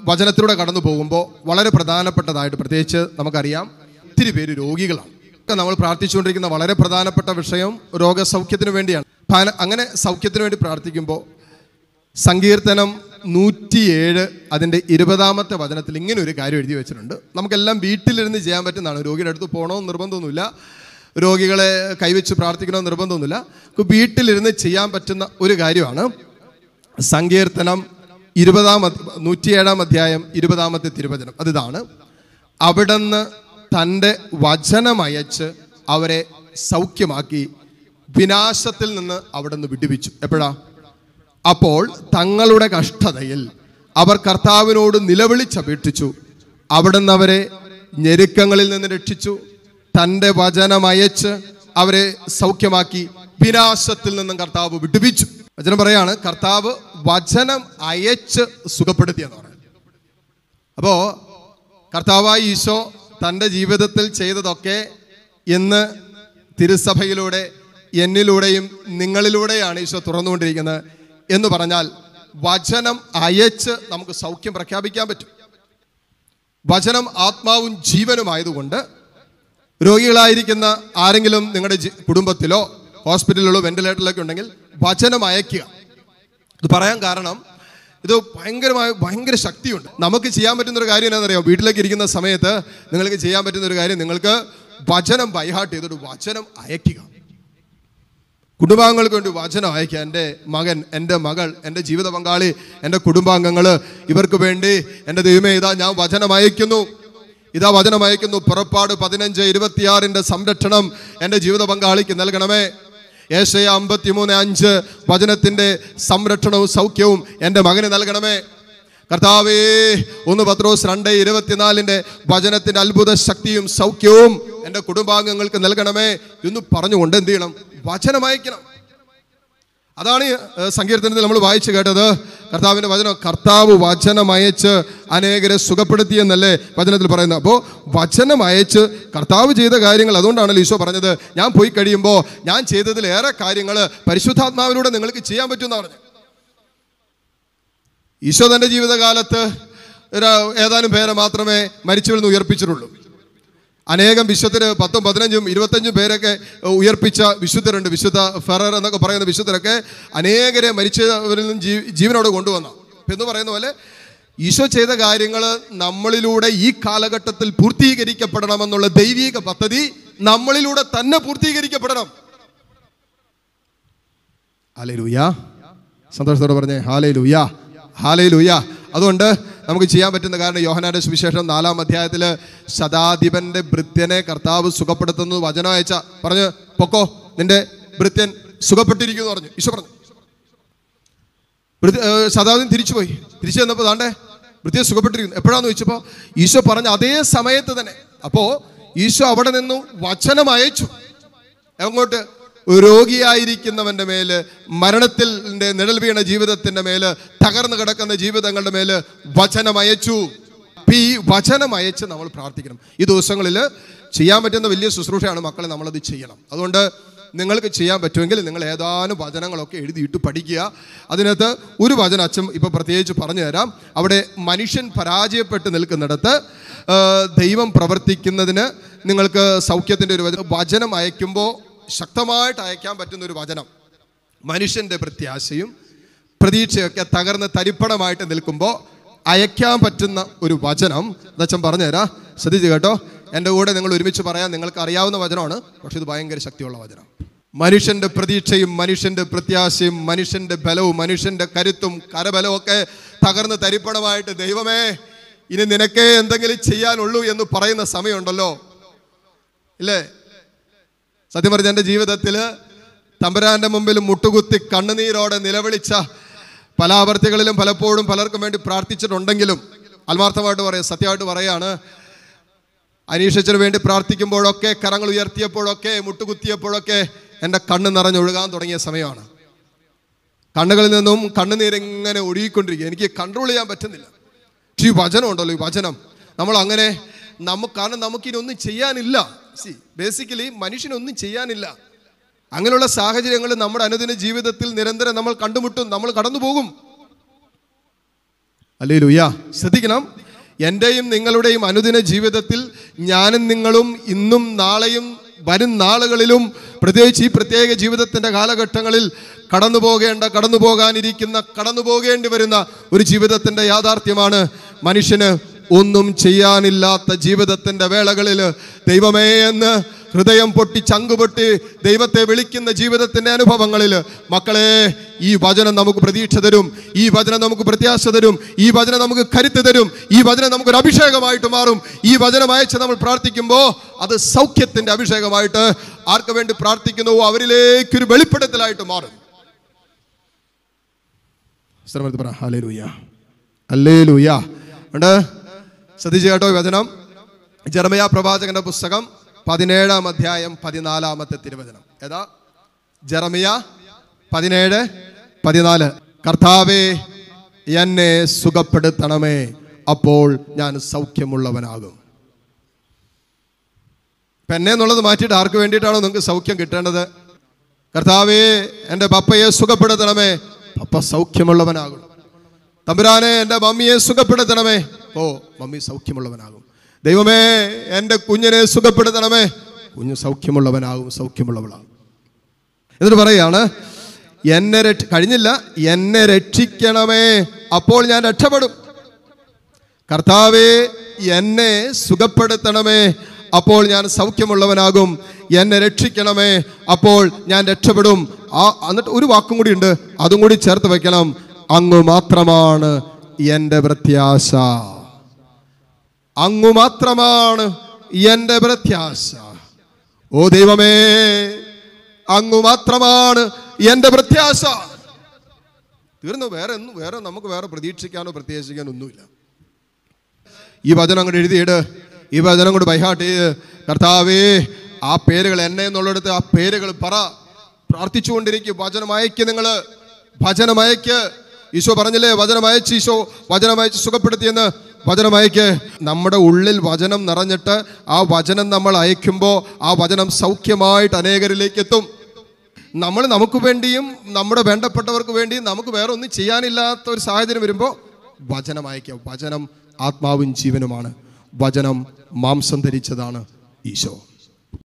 വചനത്തിലൂടെ കടന്നു പോകുമ്പോൾ വളരെ പ്രധാനപ്പെട്ടതായിട്ട് പ്രത്യേകിച്ച് നമുക്കറിയാം ഒത്തിരി പേര് രോഗികളാണ് ഒക്കെ നമ്മൾ പ്രാർത്ഥിച്ചുകൊണ്ടിരിക്കുന്ന വളരെ പ്രധാനപ്പെട്ട വിഷയം രോഗസൗഖ്യത്തിന് വേണ്ടിയാണ് പാന- അങ്ങനെ സൗഖ്യത്തിന് വേണ്ടി പ്രാർത്ഥിക്കുമ്പോൾ സങ്കീർത്തനം നൂറ്റിയേഴ് അതിൻ്റെ ഇരുപതാമത്തെ വചനത്തിൽ ഇങ്ങനെ ഒരു കാര്യം എഴുതി വെച്ചിട്ടുണ്ട് നമുക്കെല്ലാം വീട്ടിലിരുന്ന് ചെയ്യാൻ പറ്റുന്നതാണ് രോഗിയുടെ അടുത്ത് പോകണമെന്ന് നിർബന്ധമൊന്നുമില്ല രോഗികളെ കൈവച്ച് പ്രാർത്ഥിക്കണമെന്ന് നിർബന്ധമൊന്നുമില്ല നമുക്ക് വീട്ടിലിരുന്ന് ചെയ്യാൻ പറ്റുന്ന ഒരു കാര്യമാണ് സങ്കീർത്തനം ഇരുപതാം അധ്- നൂറ്റിയേഴാം അധ്യായം ഇരുപതാമത്തെ തിരുവചനം അതിതാണ് അവിടുന്ന് തൻ്റെ വചനമയച്ച് അവരെ സൗഖ്യമാക്കി വിനാശത്തിൽ നിന്ന് അവിടുന്ന് വിടുവിച്ചു എപ്പോഴാ അപ്പോൾ തങ്ങളുടെ കഷ്ടതയിൽ അവർ കർത്താവിനോട് നിലവിളിച്ചപേക്ഷിച്ചു അവിടുന്ന് അവരെ ഞെരുക്കങ്ങളിൽ നിന്ന് രക്ഷിച്ചു തൻ്റെ വചനമയച്ച് അവരെ സൗഖ്യമാക്കി വിനാശത്തിൽ നിന്നും കർത്താവ് വിടുവിച്ചു വചനം പറയാണ് കർത്താവ് വചനം അയച്ച് സുഖപ്പെടുത്തിയെന്ന് പറയുന്നത് അപ്പോ കർത്താവായ ഈശോ തൻ്റെ ജീവിതത്തിൽ ചെയ്തതൊക്കെ ഇന്ന് തിരുസഭയിലൂടെ എന്നിലൂടെയും നിങ്ങളിലൂടെയാണ് ഈശോ തുറന്നുകൊണ്ടിരിക്കുന്നത് എന്ന് പറഞ്ഞാൽ വചനം അയച്ച് നമുക്ക് സൗഖ്യം പ്രഖ്യാപിക്കാൻ പറ്റും വചനം ആത്മാവും ജീവനുമായതുകൊണ്ട് രോഗികളായിരിക്കുന്ന ആരെങ്കിലും നിങ്ങളുടെ ജി- കുടുംബത്തിലോ ഹോസ്പിറ്റലിലോ വെന്റിലേറ്ററിലൊക്കെ ഉണ്ടെങ്കിൽ വചനം അയക്കുക ഇത് പറയാൻ കാരണം ഇത് ഭയങ്കരമായ ഭയങ്കര ശക്തിയുണ്ട് നമുക്ക് ചെയ്യാൻ പറ്റുന്ന ഒരു കാര്യം എന്താണെന്നറിയാം വീട്ടിലേക്ക് ഇരിക്കുന്ന സമയത്ത് നിങ്ങൾക്ക് ചെയ്യാൻ പറ്റുന്ന ഒരു കാര്യം നിങ്ങൾക്ക് വചനം ബൈഹാർട്ട് ചെയ്തിട്ട് വചനം അയക്കുക കുടുംബാംഗങ്ങൾക്ക് വേണ്ടി വചനം അയക്കുക എൻ്റെ മകൻ എൻ്റെ മകൾ എൻ്റെ ജീവിത പങ്കാളി എൻ്റെ കുടുംബാംഗങ്ങൾ ഇവർക്ക് വേണ്ടി എൻ്റെ ദൈവമേ ഇതാ ഞാൻ വചനം അയക്കുന്നു ഇതാ വചനം അയക്കുന്നു പുറപ്പാട് പതിനഞ്ച് ഇരുപത്തിയാറിൻ്റെ സംരക്ഷണം എൻ്റെ ജീവിത പങ്കാളിക്ക് നൽകണമേ ഏഷ്യ അമ്പത്തിമൂന്ന് അഞ്ച് വചനത്തിൻ്റെ സംരക്ഷണവും സൗഖ്യവും എൻ്റെ മകന് നൽകണമേ കർത്താവേ ഒന്ന് പത്രോസ് രണ്ട് ഇരുപത്തിനാലിൻ്റെ വചനത്തിൻ്റെ അത്ഭുത ശക്തിയും സൗഖ്യവും എൻ്റെ കുടുംബാംഗങ്ങൾക്ക് നൽകണമേ എന്ന് പറഞ്ഞുകൊണ്ട് എന്ത് ചെയ്യണം വചനം അയക്കണം അതാണ് ഈ, ഏഹ്, സങ്കീർത്തനത്തിൽ നമ്മൾ വായിച്ചു കേട്ടത് കർത്താവിൻ്റെ വചനം കർത്താവ് വചനം അയച്ച് അനേകരെ സുഖപ്പെടുത്തിയെന്നല്ലേ വചനത്തിൽ പറയുന്നത് അപ്പോൾ വചനം അയച്ച് കർത്താവ് ചെയ്ത കാര്യങ്ങൾ അതുകൊണ്ടാണല്ലോ ഈശോ പറഞ്ഞത് ഞാൻ പോയി കഴിയുമ്പോൾ ഞാൻ ചെയ്തതിലേറെ കാര്യങ്ങൾ പരിശുദ്ധാത്മാവിലൂടെ നിങ്ങൾക്ക് ചെയ്യാൻ പറ്റുമെന്ന് പറഞ്ഞു ഈശോ തൻ്റെ ജീവിതകാലത്ത് ഒരു ഏതാനും പേരെ മാത്രമേ മരിച്ചവരിൽ നിന്ന് ഉയർപ്പിച്ചിട്ടുള്ളൂ അനേകം വിശുദ്ധര് പത്തും പതിനഞ്ചും ഇരുപത്തഞ്ചും പേരൊക്കെ ഉയർപ്പിച്ച വിശുദ്ധരുണ്ട് വിശുദ്ധ ഫെറർ എന്നൊക്കെ പറയുന്ന വിശുദ്ധരൊക്കെ അനേകരെ മരിച്ചവരിൽ നിന്നും ജീ ജീവനോട് കൊണ്ടുവന്ന എന്ന് പറയുന്ന പോലെ ഈശോ ചെയ്ത കാര്യങ്ങൾ നമ്മളിലൂടെ ഈ കാലഘട്ടത്തിൽ പൂർത്തീകരിക്കപ്പെടണമെന്നുള്ള ദൈവിക പദ്ധതി നമ്മളിലൂടെ തന്നെ പൂർത്തീകരിക്കപ്പെടണം ഹാലേ ലൂയ സന്തോഷത്തോടെ പറഞ്ഞേ ഹാലേ ലൂയ ഹാലേ ലൂയ അതുകൊണ്ട് നമുക്ക് ചെയ്യാൻ പറ്റുന്ന കാരണം യോഹനാന്റെ സുവിശേഷം നാലാം അധ്യായത്തിൽ ശതാധിപന്റെ ഭൃത്യനെ കർത്താവ് സുഖപ്പെടുത്തുന്നു വചനം അയച്ച പറഞ്ഞ് പൊക്കോ നിന്റെ ഭൃത്യൻ സുഖപ്പെട്ടിരിക്കുന്നു പറഞ്ഞു ഈശോ പറഞ്ഞു ഭൃത്യ- ഏർ ശതാധിപൻ തിരിച്ചുപോയി തിരിച്ചു വന്നപ്പോൾ താണ്ടേ ഭൃത്യ സുഖപ്പെട്ടിരിക്കുന്നു എപ്പോഴാന്ന് ചോദിച്ചപ്പോൾ ഈശോ പറഞ്ഞ അതേ സമയത്ത് തന്നെ അപ്പോ ഈശോ അവിടെ നിന്നും വചനം അയച്ചു എങ്ങോട്ട് രോഗിയായിരിക്കുന്നവന്റെ മേല് മരണത്തിൽ നിഴൽ വീണ ജീവിതത്തിന്റെ മേല് തകർന്നു കിടക്കുന്ന ജീവിതങ്ങളുടെ മേല് വചനം അയച്ചു അപ്പൊ ഈ വചനം അയച്ച് നമ്മൾ പ്രാർത്ഥിക്കണം ഈ ദിവസങ്ങളിൽ ചെയ്യാൻ പറ്റുന്ന വലിയ ശുശ്രൂഷയാണ് മക്കളെ നമ്മളത് ചെയ്യണം അതുകൊണ്ട് നിങ്ങൾക്ക് ചെയ്യാൻ പറ്റുമെങ്കിൽ നിങ്ങൾ ഏതാനും വചനങ്ങളൊക്കെ എഴുതിയിട്ട് പഠിക്കുക അതിനകത്ത് ഒരു വചനം അച്ഛൻ ഇപ്പോൾ പ്രത്യേകിച്ച് പറഞ്ഞു തരാം അവിടെ മനുഷ്യൻ പരാജയപ്പെട്ട് നിൽക്കുന്നിടത്ത് ആ, ദൈവം പ്രവർത്തിക്കുന്നതിന് നിങ്ങൾക്ക് സൗഖ്യത്തിൻ്റെ ഒരു വചനം വചനം അയക്കുമ്പോൾ ശക്തമായിട്ട് അയക്കാൻ പറ്റുന്ന ഒരു വചനം മനുഷ്യൻ്റെ പ്രത്യാശയും പ്രതീക്ഷയൊക്കെ തകർന്ന് തരിപ്പണമായിട്ട് നിൽക്കുമ്പോൾ അയക്കാൻ പറ്റുന്ന ഒരു വചനം എന്നച്ഛൻ പറഞ്ഞുതരാം ശ്രദ്ധിച്ചു കേട്ടോ എൻ്റെ കൂടെ നിങ്ങൾ ഒരുമിച്ച് പറയാൻ നിങ്ങൾക്ക് അറിയാവുന്ന വചനമാണ് പക്ഷെ ഇത് ഭയങ്കര ശക്തിയുള്ള വചനം മനുഷ്യന്റെ പ്രതീക്ഷയും മനുഷ്യന്റെ പ്രത്യാശയും മനുഷ്യന്റെ ബലവും മനുഷ്യന്റെ കരുത്തും കരബലവും ഒക്കെ തകർന്ന് തരിപ്പണമായിട്ട് ദൈവമേ ഇനി നിനക്കേ എന്തെങ്കിലും ചെയ്യാനുള്ളൂ എന്ന് പറയുന്ന സമയമുണ്ടല്ലോ ഇല്ലേ സത്യം പറഞ്ഞ എൻ്റെ ജീവിതത്തിൽ തമ്പുരാന്റെ മുമ്പിൽ മുട്ടുകുത്തി കണ്ണുനീരോടെ നിലവിളിച്ച പല ആവർത്തികളിലും പലപ്പോഴും പലർക്കും വേണ്ടി പ്രാർത്ഥിച്ചിട്ടുണ്ടെങ്കിലും ആത്മാർത്ഥമായിട്ട് പറയാം സത്യമായിട്ട് പറയാണ് അനീഷിച്ചിന് വേണ്ടി പ്രാർത്ഥിക്കുമ്പോഴൊക്കെ കരങ്ങൾ ഉയർത്തിയപ്പോഴൊക്കെ മുട്ടുകുത്തിയപ്പോഴൊക്കെ എൻ്റെ കണ്ണ് നിറഞ്ഞൊഴുകാൻ തുടങ്ങിയ സമയമാണ് കണ്ണുകളിൽ നിന്നും കണ്ണുനീരിങ്ങനെ ഒഴുകിക്കൊണ്ടിരിക്കുക എനിക്ക് കൺട്രോൾ ചെയ്യാൻ പറ്റുന്നില്ല പക്ഷേ ഈ വചനം ഉണ്ടല്ലോ ഈ വചനം നമ്മൾ അങ്ങനെ നമുക്ക് കാരണം നമുക്കിനി ഒന്നും ചെയ്യാനില്ല സി ബേസിക്കലി മനുഷ്യനൊന്നും ചെയ്യാനില്ല അങ്ങനെയുള്ള സാഹചര്യങ്ങൾ നമ്മുടെ അനുദിന ജീവിതത്തിൽ നിരന്തരം നമ്മൾ കണ്ടുമുട്ടും നമ്മൾ കടന്നു പോകും അല്ലേ ലുയ്യ ശ്രദ്ധിക്കണം എൻ്റെയും നിങ്ങളുടെയും അനുദിന ജീവിതത്തിൽ ഞാനും നിങ്ങളും ഇന്നും നാളെയും വരും നാളുകളിലും പ്രത്യേകിച്ച് ഈ പ്രത്യേക ജീവിതത്തിൻ്റെ കാലഘട്ടങ്ങളിൽ കടന്നു പോകേണ്ട കടന്നു പോകാനിരിക്കുന്ന കടന്നു പോകേണ്ടി വരുന്ന ഒരു ജീവിതത്തിൻ്റെ യാഥാർത്ഥ്യമാണ് മനുഷ്യന് ഒന്നും ചെയ്യാനില്ലാത്ത ജീവിതത്തിൻ്റെ വേളകളിൽ ദൈവമേ എന്ന് ഹൃദയം പൊട്ടി ചങ്കുപൊട്ടി ദൈവത്തെ വിളിക്കുന്ന ജീവിതത്തിൻ്റെ അനുഭവങ്ങളിൽ മക്കളെ ഈ വചനം നമുക്ക് പ്രതീക്ഷ തരും ഈ വചനം നമുക്ക് പ്രത്യാശ തരും ഈ വചനം നമുക്ക് കരുത്ത് തരും ഈ വചനം നമുക്കൊരു അഭിഷേകമായിട്ട് മാറും ഈ വചനം അയച്ച് നമ്മൾ പ്രാർത്ഥിക്കുമ്പോൾ അത് സൗഖ്യത്തിൻ്റെ അഭിഷേകമായിട്ട് ആർക്ക് വേണ്ടി പ്രാർത്ഥിക്കുന്നുവോ അവരിലേക്കൊരു വെളിപ്പെടുത്തലായിട്ട് മാറും ശ്രമത്തിൽ പറ ഹലേ ലൂയ അല്ലേ ലൂയ ഉണ്ട് ശ്രദ്ധിച്ചു കേട്ടോ ഈ വചനം ജർമയ പ്രവാചകന്റെ പുസ്തകം പതിനേഴാം അധ്യായം പതിനാലാമത്തെ തിരുവചനം ഏതാ ജർമിയ പതിനേഴ് പതിനാല് കർത്താവേ എന്നെ സുഖപ്പെടുത്തണമേ അപ്പോൾ ഞാൻ സൗഖ്യമുള്ളവനാകും ഇപ്പം എന്നെ എന്നുള്ളത് മാറ്റിയിട്ട് ആർക്ക് വേണ്ടിയിട്ടാണോ നിങ്ങൾക്ക് സൗഖ്യം കിട്ടേണ്ടത് കർത്താവേ എൻ്റെ പപ്പയെ സുഖപ്പെടുത്തണമേ പപ്പ സൗഖ്യമുള്ളവനാകും തമ്പുരാനെ എൻ്റെ മമ്മിയെ സുഖപ്പെടുത്തണമേ ഓ മമ്മി സൗഖ്യമുള്ളവനാകും ദൈവമേ എൻ്റെ കുഞ്ഞിനെ സുഖപ്പെടുത്തണമേ കുഞ്ഞ് സൗഖ്യമുള്ളവനാകും സൗഖ്യമുള്ളവളാകും എന്നിട്ട് പറയാണ് എന്നെ രക്ഷ കഴിഞ്ഞില്ല എന്നെ രക്ഷിക്കണമേ അപ്പോൾ ഞാൻ രക്ഷപ്പെടും കർത്താവേ എന്നെ സുഖപ്പെടുത്തണമേ അപ്പോൾ ഞാൻ സൗഖ്യമുള്ളവനാകും എന്നെ രക്ഷിക്കണമേ അപ്പോൾ ഞാൻ രക്ഷപ്പെടും ആ എന്നിട്ട് ഒരു വാക്കും കൂടി ഉണ്ട് അതും കൂടി ചേർത്ത് വെക്കണം അങ്ങ് മാത്രമാണ് എൻ്റെ പ്രത്യാശ അങ്ങു മാത്രമാണ് എൻ്റെ പ്രത്യാശ ഓ ദൈവമേ അങ്ങു മാത്രമാണ് എൻ്റെ പ്രത്യാശ തീർന്നു വേറെ ഒന്നും വേറെ നമുക്ക് വേറെ പ്രതീക്ഷിക്കാനോ പ്രത്യാശിക്കാനോ ഒന്നുമില്ല ഈ വചനം അങ്ങോട്ട് എഴുതിയിട് ഈ വചനം കൊണ്ട് ബൈഹാട്ട് ചെയ്ത് കർത്താവേ ആ പേരുകൾ എന്നെ എന്നുള്ളിടത്ത് ആ പേരുകൾ പറ പ്രാർത്ഥിച്ചുകൊണ്ടിരിക്കും വചനം അയക്ക് നിങ്ങൾ വചനം അയക്ക് ഈശോ പറഞ്ഞില്ലേ വചനം അയച്ച് ഈശോ വചനം അയച്ച് സുഖപ്പെടുത്തിയെന്ന് വചനം അയക്ക് നമ്മുടെ ഉള്ളിൽ വചനം നിറഞ്ഞിട്ട് ആ വചനം നമ്മൾ അയക്കുമ്പോൾ ആ വചനം സൗഖ്യമായിട്ട് അനേകരിലേക്ക് എത്തും നമ്മൾ നമുക്ക് വേണ്ടിയും നമ്മുടെ വേണ്ടപ്പെട്ടവർക്ക് വേണ്ടിയും നമുക്ക് വേറെ ഒന്നും ചെയ്യാനില്ലാത്ത ഒരു സാഹചര്യം വരുമ്പോൾ വചനം അയക്കുക വചനം ആത്മാവും ജീവനുമാണ് വചനം മാംസം ധരിച്ചതാണ് ഈശോ